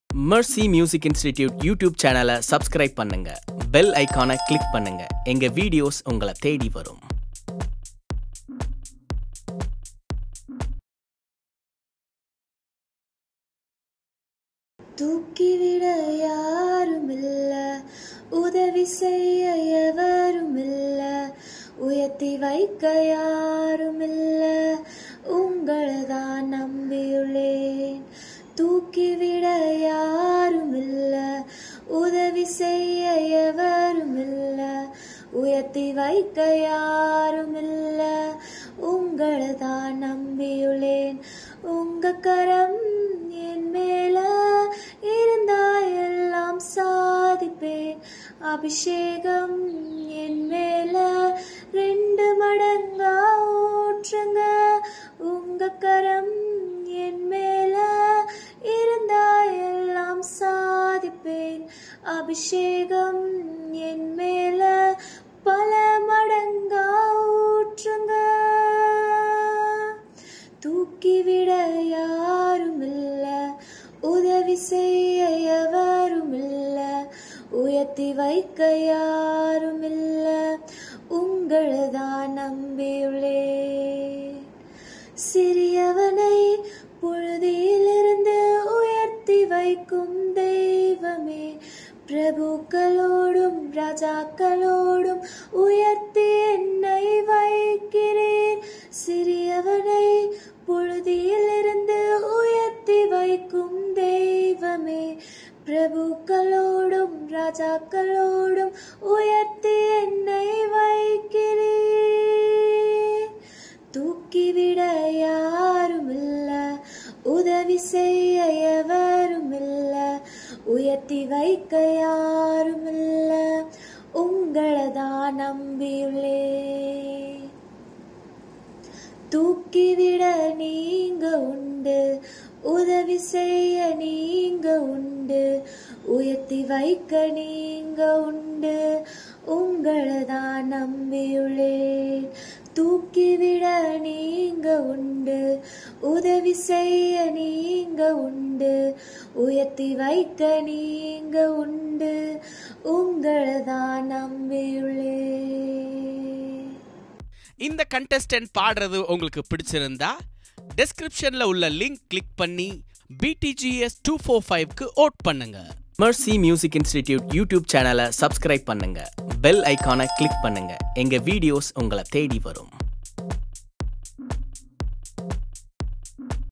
Mercy Music Institute YouTube சேனலை subscribe பண்ணுங்க bell ஐகானை கிளிக் பண்ணுங்க எங்க வீடியோஸ் உங்களை தேடி வரும் தூக்கிவிட யாருமில்ல உதவி செய்ய எவருமில்ல உயர்த்தி வைக்க யாருமில்ல உங்களை தான் நம்பியுள்ளேன் தூக்கிவிட யாருமில்ல உதவி செய்ய எவருமில்ல உயர்த்தி வைக்க யாருமில்ல உங்களை தான் நம்பியுள்ளேன் உங்க கரம் என் மேல இருந்தா எல்லாம் சாதிப்பேன் அபிஷேகம் என் மேல ரெண்டு மடங்கா ஊற்றுங்க உங்க கரம் என் மேல இருந்தா எல்லாம் சாதிப்பேன் அபிஷேகம் என் மேல பல மடங்கா ஊற்றுங்க தூக்கிவிட யாருமில்ல உதவி செய்ய எவருமில்ல உயர்த்தி வைக்க யாருமில்ல உங்களை தான் நம்பியுள்ளேன் சிறியவனை புழுதியிலிருந்து உயர்த்தி வைக்கும் தெய்வமே பிரபுக்களோடும் ராஜாக்களோடும் உயர்த்தி என்னை வைக்கிறேன் சிறியவனை புழுதியிலிருந்து உயர்த்தி வைக்கும் தெய்வமே பிரபுக்களோடும் ராஜாக்களோடும் உயர்த்தி என்னை வைக்கிறேன் தூக்கிவிட யாருமில்ல உதவி செய்ய எவருமில்ல உயர்த்தி வைக்க யாருமில்ல உங்களை தான் நம்பியுள்ளேன் தூக்கிவிட நீங்க உண்டு உதவி செய்ய நீங்க உண்டு உயர்த்தி வைக்க நீங்க உண்டு உங்களை தான் நம்பியுள்ளேன் தூக்கிவிட நீங்க உண்டு உதவி செய்ய நீங்க உண்டு உயர்த்தி வைக்க நீங்க உண்டு உங்களை தான் நம்பியுள்ளேன் இந்த கண்டஸ்டன்ட் பாடுறது உங்களுக்கு பிடிச்சிருந்தா டெஸ்கிரிப்ஷன்ல உள்ள லிங்க் கிளிக் பண்ணி பிடிஜிஎஸ் டூ ஃபோர் ஃபைவ்க்கு ஓட் பண்ணுங்க Mercy மியூசிக் இன்ஸ்டிடியூட் யூடியூப் சேனலை சப்ஸ்கிரைப் பண்ணுங்க பெல் ஐகானை கிளிக் பண்ணுங்க எங்க வீடியோஸ் உங்களை தேடி வரும்